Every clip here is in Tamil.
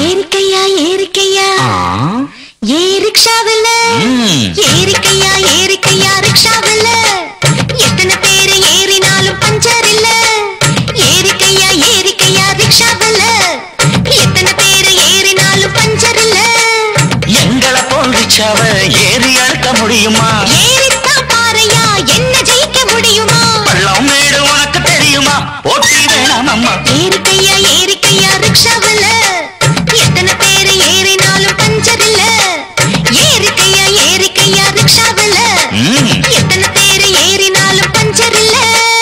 ஏறிக்கையா ஏறிக்கையா ஆ. ஏ ரிக்ஷாவில் ம். ஏறிக்கையா ஏறிக்கையா ரிக்ஷாவில் எத்தனை பேர் ஏறினாலும் பஞ்சர் இல்ல ஏறிக்கையா ஏறிக்கையா ரிக்ஷாவில் எத்தனை பேர் ஏறினாலும் பஞ்சர் இல்ல எங்களை போல் ரிச்சாவ ஏறி அழுத்த முடியுமா ஏறித்தான் பாறையா என்ன ஜெயிக்க முடியுமா பள்ளம் மேடு உனக்கு தெரியுமா போட்டி வேணாம் அம்மா ஏறிக்கையா ஏறிக்கையா ரிக்ஷாவில் எத்தனை பேர் ஏறினாலும் பஞ்சர் இல்ல ஏறிக்கையா ஏறிக்கையா ரிக்ஷாவில் ம். எத்தனை பேர் ஏறினாலும் பஞ்சர் இல்ல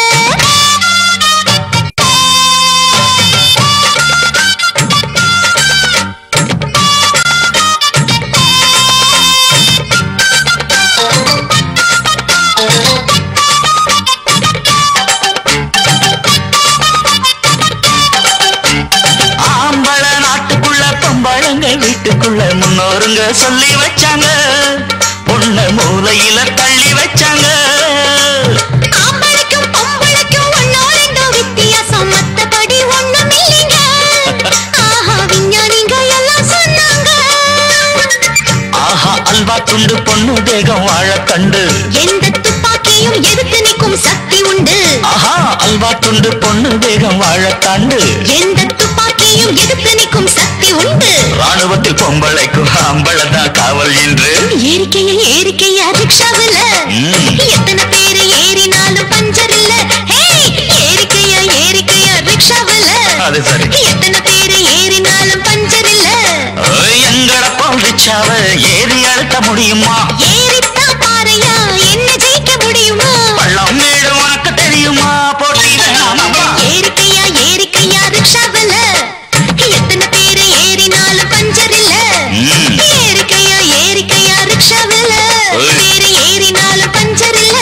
ஆம்பள நாட்டுக்குள்ள பொம்பளங்க வீட்டுக்குள்ள முன்னோருங்க சொல்லி வச்சாங்க பொண்ண மூலையில தள்ளி வச்சாங்க ஆம்பளைக்கும் பொம்பளைக்கும் ஒண்ணோ ரெண்டோ வித்தியாசம் மத்தபடி ஒண்ணும் இல்லைங்க ஆஹா விஞ்ஞானிங்க எல்லாம் சொன்னாங்க ஆஹா அல்வா துண்டு பொண்ணு தேகம் வாழ கண்டு எந்த துப்பாக்கியும் எதிர்த்து நிற்கும் சக்தி உண்டு ஆஹா அல்வா துண்டு பொண்ணு தேகம் வாழ கண்டு எந்த துப்பாக்கியும் எதிர்த்து நிற்கும் சக்தி உண்டு ராணுவத்தில் பொம்பளைக்கும் அம்பளதான் காவல் என்று ஏறிக்கையா ஏறிக்கையா ரிக்ஷாவில் ம். எத்தனை பேர் ஏறினாலும் பஞ்சர் இல்ல ஹே ஏறிக்கையா ஏறிக்கையா ரிக்ஷாவில் அது சரி எத்தனை பேர் ஏறினாலும் பஞ்சர் இல்ல ஓய், எங்களை போல் ரிச்சாவ ஏறி அழுத்த முடியுமா ஏறித்தான் பாறையா என்ன ஜெயிக்க முடியுமா பள்ளம் மேடு உனக்கு தெரியுமா போட்டி வேணாம் அம்மா ஏறிக்கையா ஏறிக்கையா ரிக்ஷாவில் எத்தனை பேர் ஏறினாலும் பஞ்சர் இல்ல ம். ஏறிக்கையா ஏறிக்கையா ரிக்ஷாவில் ஓய். பேர் ஏறினாலும் பஞ்சர் இல்ல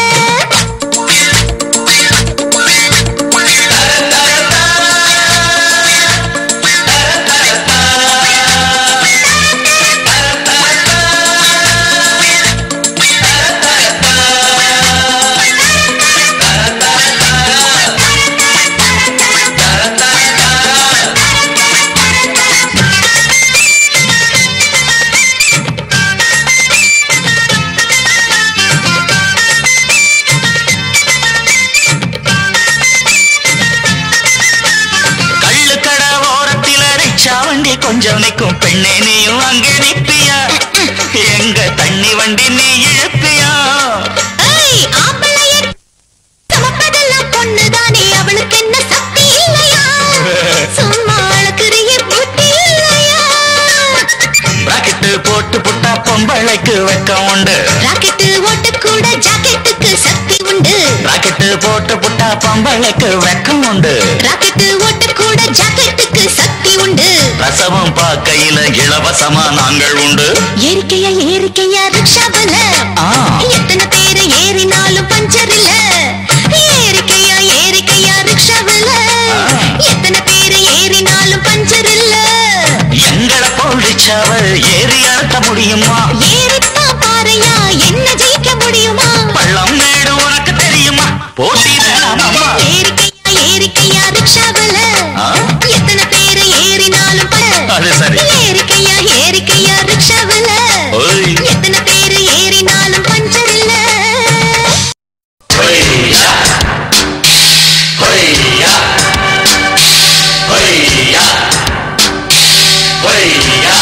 கள்ளுக்கடை ஓரத்தில ரிக்ஷா வண்டி கொஞ்சம் நிற்கும் பெண்ணே நீயும் அங்கே நிற்பியா எங்க தண்ணி வண்டி நீ இழுப்பியா ஏய், ஆம்பளைய சுமப்பதெல்லாம் பொண்ணுதானே, அவளுக்கு என்ன சக்தி இல்லையா? சும்மா அழகுறிய புத்தி இல்லையா? ராக்கெட்டு போட்டு புட்டா பொம்பளைக்கு வெக்கம் உண்டு ராக்கெட்டு ஓட்டக்கூட ஜாக்கெட்டுக்கு சக்தி உண்டு ராக்கெட்டு போட்டு புட்டா பொம்பளைக்கு வெக்கம் உண்டு ராக்கெட்டு ஓட்டக்கூட ஜாக்கெட்டுக்கு சக்தி உண்டு ரசமும் பார்க்கையில இலவசமா நாங்கள் உண்டு ஏறிக்கையா ஏறிக்கையா ரிக்ஷாவில் ஆ. எத்தனை பேர் ஏறினாலும் பஞ்சர் இல்ல ஏறிக்கையா ஏறிக்கையா ரிக்ஷாவில் எத்தனை பேர் ஏறினாலும் பஞ்சர் இல்ல எங்களை போல் ரிச்சாவ ஏறி அழுத்த முடியுமா ஏறித்தான் பாறையா என்ன ஜெயிக்க முடியுமா பள்ளம் மேடு உனக்கு தெரியுமா போட்டி வேணாம் அம்மா ஏறிக்கையா ஏறிக்கையா ரிக்ஷாவில் ஆ? எத்தனை பேர் ஏறினாலும் ப- அது சரி ஏறிக்கையா ஏறிக்கையா ரிக்ஷாவில் ஓய். எத்தனை பேர் ஏறினாலும் பஞ்சர் இல்ல ஹொய்யா ஹொய்யா ஹொய்யா ஹொய்யா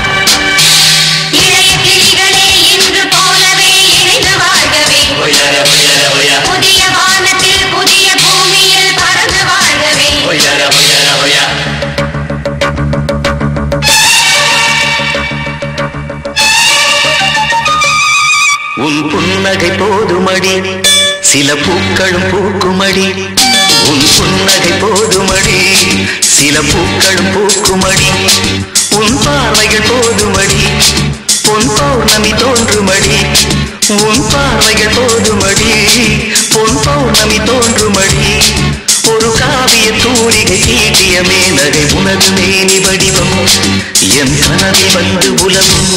இளைய கிளிகளே இன்று போலவே இணைந்து வாழ்கவே ஹொய்யா ஹொய்யா ஹொய்யா புதிய வானத்தில் புதிய பூமியில் பறந்து வாழ்கவே ஹொய்யா ஹொய்யா ஹொய்யா உன் புன்னகை போதுமடி சில பூக்களும் பூக்குமடி உன் புன்னகை போதுமடி சில பூக்களும் பூக்குமடி உன் பார்வைகள் போதுமடி பொன் பௌர்ணமி தோன்றுமடி உன் பார்வைகள் போதுமடி பொன் பௌர்ணமி தோன்றுமடி ஒரு காவிய தூரிகை தீட்டிய மேனகை உனது மேனி வடிவம் என் கனவில் வந்து உலவும்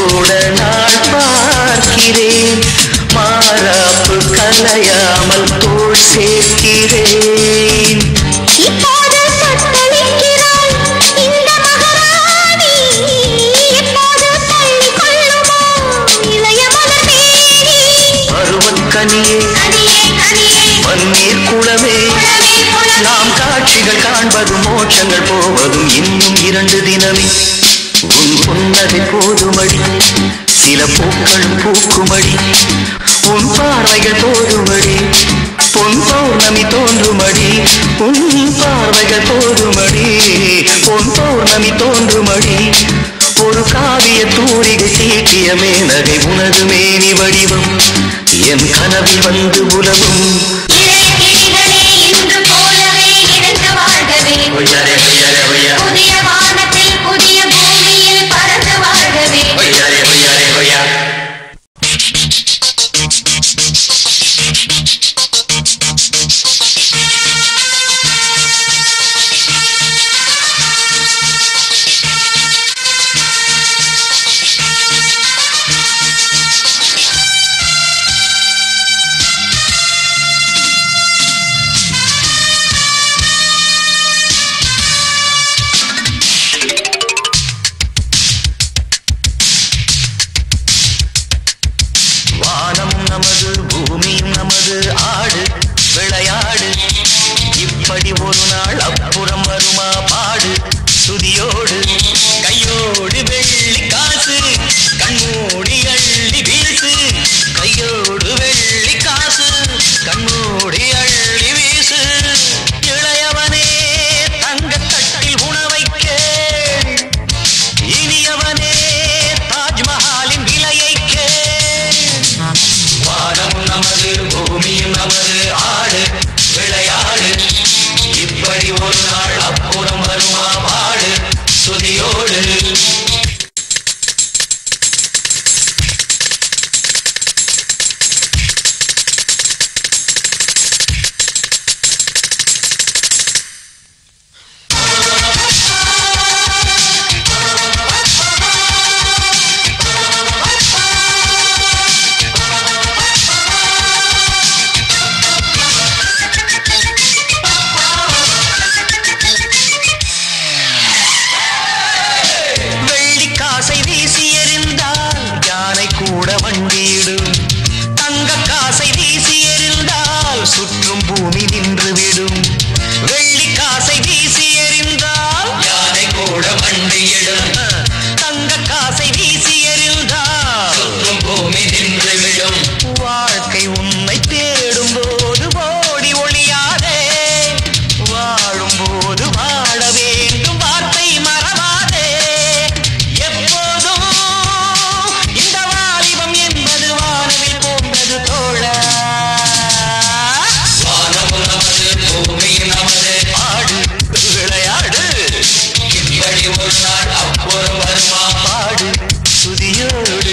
போட நாள் பார்க்கிறேன் மாறாப்பு கலையாமல் தோல் சேர்க்கிறேன் இப்போது தத்தளிக்கிறாள் இந்த மகாராணி எப்போது தள்ளி கொள்ளுமோ இளைய மலர் மேனி பருவக்கனியே கனியே கனியே பன்னீர் குளமே குளமே குளமே நாம் காட்சிகள் காண்பதும் மோட்சங்கள் போவதும் இன்னும் இரண்டு தினமே உன் புன்னகை போதுமடி சில பூக்களும் பூக்குமடி உன் பார்வைகள் போதுமடி பொன் பௌர்ணமி தோன்றுமடி உன் பார்வைகள் போதுமடி பொன் பௌர்ணமி தோன்றுமடி ஒரு காவிய தூரிகை தீட்டிய மேனகை உனது மேனி வடிவம் என் கனவில் வந்து உலவும் இளைய கிளிகளே இன்று போலவே இணைந்து வாழ்கவே ஒய்யாரே ஒய்யாரே ஒய்யா புதிய வானத்தில் புதிய பூமியில் பறந்து வாழ்கவே ஒய்யாரே ஒய்யாரே ஒய்யா வானம் நமது பூமியும் நமது ஆடு விளையாடு இப்படி ஒரு நாள் அப்புறம் வருமா பாடு சுதியோடு கையோடு வெள்ளி காசு கண்மூடி அள்ளி வீசு கையோடு வெள்ளி காசு கண்மூடி அள்ளி வீசு இளையவனே தங்கத்தட்டில் உணவைக் கேள் இனியவனே தாஜ்மஹாலின் விலையை கேள் வானம் நமது பூமியும் நமது ஆடு விளையாடு இப்படி ஒரு நாள் அப்புறம் வருமா பாடு சுதியோடு வெள்ளி காசை வீசி எறிந்தால் யானை கூட வண்டியிடும் தங்க காசை வீசி எறிந்தால் சுற்றும் பூமி நின்று விடும் வெள்ளி காசை வீசி எறிந்தால் யானை கூட வண்டியிடும் தங்க காசை வீசி எறிந்தால் சுற்றும் பூமி நின்று விடும் வாழ்க்கை உன்னை தேடும் போது ஓடி ஒளியாதே வாழும் போது வாழ வேண்டும் வார்த்தை மறவாதே எப்போதும் இந்த வாலிபம் என்பது வானவில் போன்றது தோழா வானம் நமது பூமி நமது ஆடு விளையாடு இப்படி ஒரு நாள் அப்புறம் வருமா பாடு சுதியோடு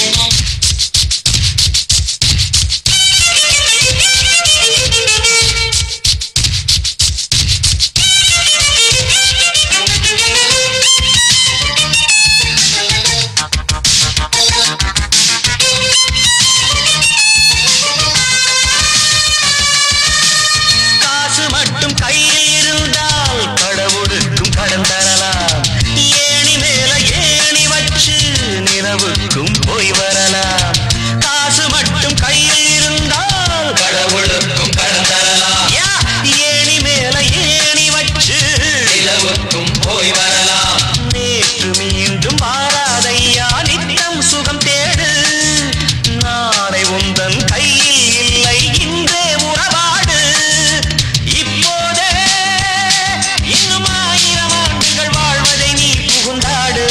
காசு மட்டும் கையில் இருந்தால் கடவுளுக்கும் கடன் தரலாம் ஏணி மேல ஏணி வச்சு நிலவுக்கும் போய் வரலாம் காசு மட்டும் கையில் இருந்தால் கடவுளுக்கும் கடன் தரலாம் ஏணி மேல ஏணி வச்சு நிலவுக்கும் போய் வரலாம் நேற்று மீண்டும் மாறாதையா நித்தம் சுகம் தேடு நாளை உந்தன் கையில் இல்லை இன்றே உறவாடு இப்போதே இன்னும் ஆயிரம் ஆண்டுகள் வாழ்வதை நீ புகுந்தாடு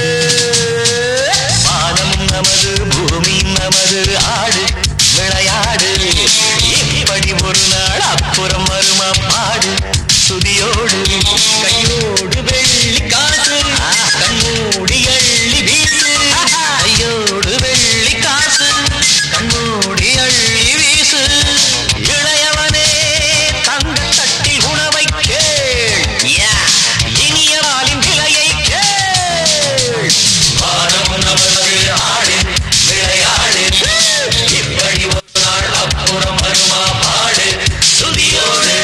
வானமும் நமது பூமியும் நமது ஆடு விளையாடு இப்படி ஒரு நாள் அப்புறம் வருமா பாடு சுதியோடு கையோடு வெள்ளி காசு கண்ணூடி அள்ளி வீசு கையோடு வெள்ளி காசு கண்ணூடி அள்ளி வீசு இளையவனே தங்க தட்டில் உணவை கேள் இனிய நாளின் விலையை கேள் வானம் நமது தூரம் வருமா பாடு சுதியோடு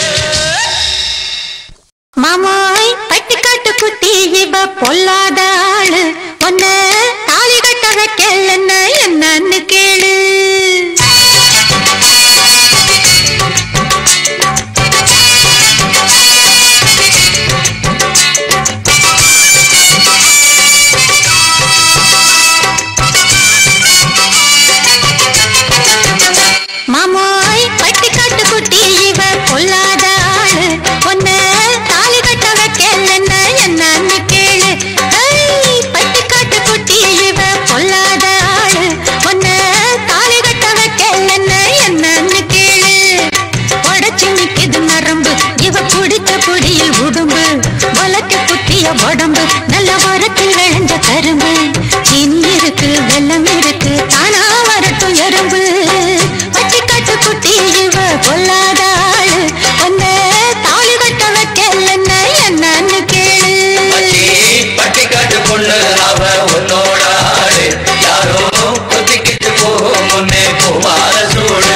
மாமாய் பட்டிக்காட்டு குட்டி இவ பொல்லாத ஆளு ஒன்ன தாலி கட்ட வைக்கலன்னு என்னன்னு கேளு மாமாய் பட்டிக்காட்டு குட்டி இவ பொல்லாத ஆளு ஒன்ன தாலி கட்ட வைக்கலன்னு என்னன்னு கேளு ஐய், பட்டிக்காட்டு குட்டி இவ பொல்லாத ஆளு ஒன்ன தாலி கட்ட வைக்கலன்னு என்னன்னு கேளு உடச்சு நிக்குது நரம்பு இவ குடித்த குடியில் உடும்பு வளர்க்க குட்டிய உடம்பு நல்ல மரத்தில் விளைஞ்ச கரும்பு சீனி இருக்கு வெள்ளம் இருக்கு தானா வரட்டும் எறும்பு பட்டிக்காட்டு குட்டி இவ பொல்லாத ஆளு ஒன்ன தாலி கட்ட வைக்கலன்னு என்னன்னு கேளு மச்சி பட்டிக்காட்டு பொண்ணு அவ உன்னோட ஆளு யாரோ கொத்திக்கிட்டு போகும் முன்னே குமார சூடு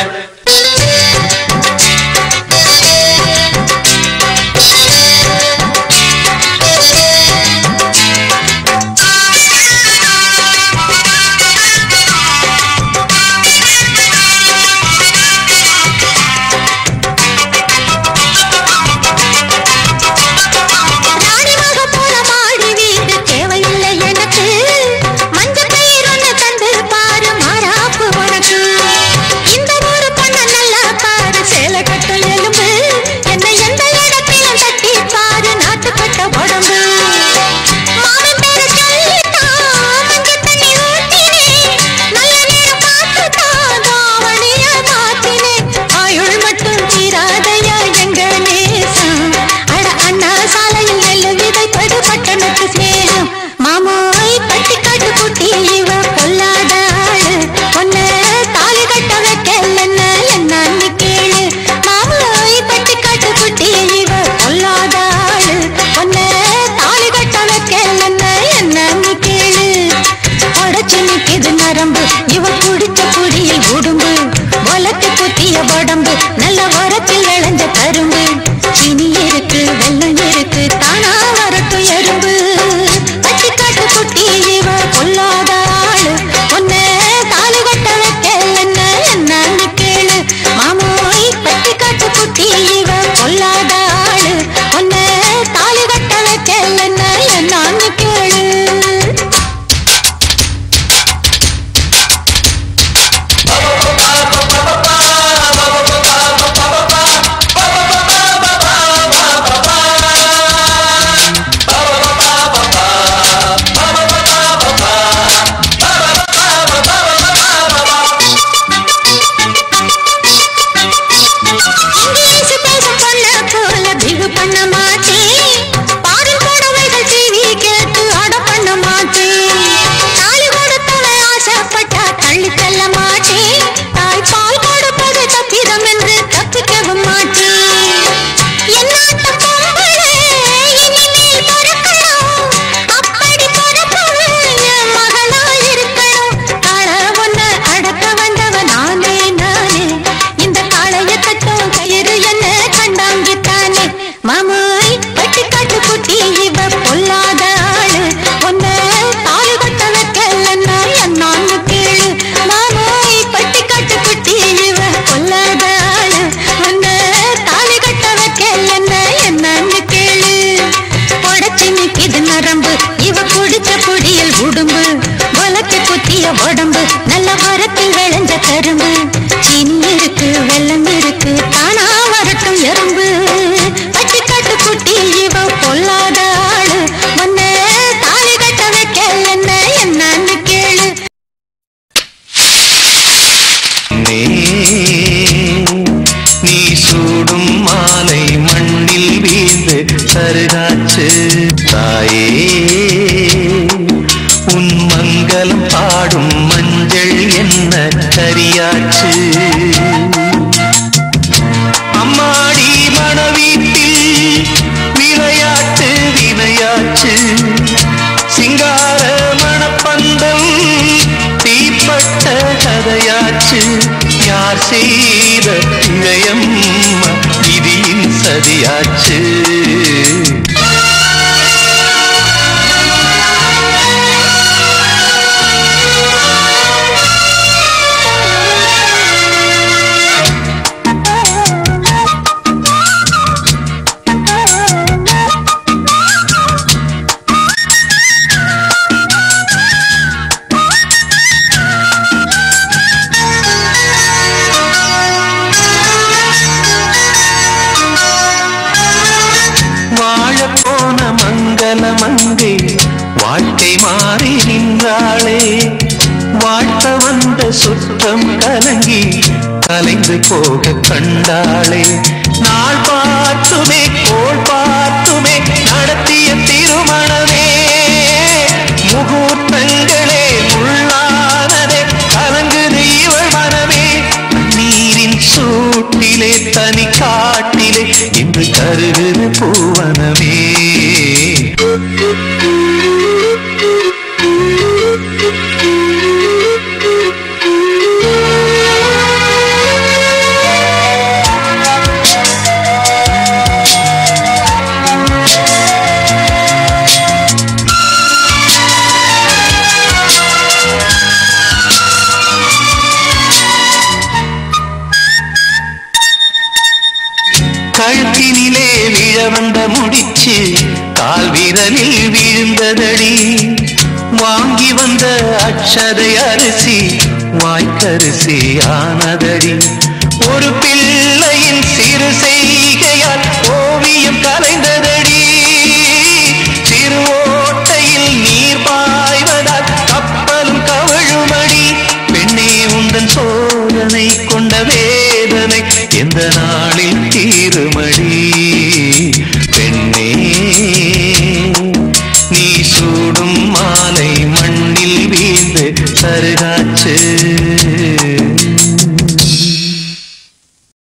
ராணிமக போல மாடி வீடு தேவையில்லை எனக்கு மஞ்ச பயிர் ஒண்ணு தந்து பாரு மாறாப்பு உனக்கு இந்த ஊரு பண்ண நல்லா பாரு சேலை கட்ட எலும்பு என்னை எந்த இடத்திலும் தட்டி பாரு நாட்டுப்பட்ட உடம்பு மாமன் பேரை சொல்லித்தான் மஞ்ச தண்ணி ஊத்தினேன் நல்ல நேரம் பார்த்துத்தான் தாவணிய மாத்தினேன் ஆயுள் மட்டும் தீராதையா எங்க நேசம் அட அண்ணா சாலையில் எல்லு விதைப்பது பட்டணத்து ஸ்நேகம் மாமாய் பட்டிக்காட்டு குட்டி இவ பொல்லாத ஆளு ஒன்ன தாலி கட்ட வைக்கலன்னு என்னன்னு கேளு மாமாய் பட்டிக்காட்டு குட்டி இவ பொல்லாத ஆளு ஒன்ன தாலி கட்ட வைக்கலன்னு என்னன்னு கேளு உடச்சு நிக்குது நரம்பு இவ குடிச்ச குடியில் உடும்பு வளர்த்து குத்திய உடம்பு நல்ல வரத்தில் விளைஞ்ச கரும்பு இனி இருக்கு வெள்ளம் இருக்கு தானா வரட்டும் எறும்பு பட்டிக்காட்டு குட்டி இவ பொல்லாத ஆளு ஒன்ன தாலி கட்ட வைக்கலன்னு என்னன்னு கேளு மாமோய் பட்டிக்காட்டு குட்டி இவ பொல்லாத ஆளு ஒன்ன தாலி கட்ட வைக்கலன்னு என்னன்னு கேளு இங்கிலீஷ் பேசும் பொண்ண போல பிகு பண்ண மாட்டேன் பாரின் புடவைகள் டிவி கேட்டு அடம் பண்ண மாட்டேன் தாலி கொடுத்தவன் ஆசைப்பட்டா தள்ளி தள்ள மாட்டேன் தாய் பால் கொடுப்பது தப்பிதம் என்று தப்பிக்கவும் மாட்டேன் என்னாட்ட பொம்பளை இனிமேல் பிறக்கணும் அப்படி பிறப்பவன் என் மகளா இருக்கணும் காள ஒன்ன அடக்க வந்தவன் நானே நானே இந்த காளைய கட்டும் கயிறு என்ன கண்டாங்கித்தானே மாமாய் பட்டிக்காட்டு குட்டி இவ பொல்லாத ஆளு ஒன்ன தாலி கட்ட வைக்கலன்னா என்னான்னு கேளு மாமாய் பட்டிக்காட்டு குட்டி இவ பொல்லாத ஆளு ஒன்ன தாலி கட்ட வைக்கலன்னா என்னான்னு கேளு உடச்சு நிக்குது நரம்பு இவ குடிச்ச குடியில் உடும்பு வளர்க்க குத்திய உடம்பு நல்ல மரத்தில் விளைஞ்ச கரும்பு சீனி இருக்கு வெள்ளம் இருக்கு தானா வரட்டும் எறும்பு பட்டிக்காட்டு குட்டி இவ பொல்லாத ஆளு ஒன்ன தாலி கட்ட வைக்கலன்னு என்னன்னு கேளு நீ நீ சூடும் மாலை மண்ணில் வீழ்ந்து சருகாச்சு தாயே உன் மங்களம் பாடும் மஞ்சள் என்ன கரியாச்சு அம்மாடி மணவீட்டில் விளையாட்டு வினையாச்சு சிங்கார மணப்பந்தம் தீப்பட்ட கதையாச்சு யார் செய்த வாழ்த்த வந்த சுற்றம் கலங்கி கலைந்து போக கண்டாளே நாள் பார்த்துமே கோள் பார்த்துமே நடத்திய திருமணமே முகூர்த்தங்களே முள்ளானதே கலங்குது இவள் மனமே நீரின் சூட்டிலே தனி காட்டிலே இன்று கருகுது பூவனமே கழுத்தினிலே விழ வந்த முடிச்சு கால் விரலில் விழுந்ததடி வாங்கி வந்த அச்சதை அரிசி வாய்க்கரிசி ஆனதடி ஒரு பிள்ளையின் சிறு செய்கையால் ஓவியம் கலைந்ததடி சிறு ஓட்டையில் நீர் பாய்வதால் கப்பலும் கவழுமடி பெண்ணே உந்தன் சோதனை கொண்ட வேதனை எந்த நாளில் தீருமடி பெண்ணே நீ சூடும் மாலை மண்ணில் வீழ்ந்து சருகாச்சு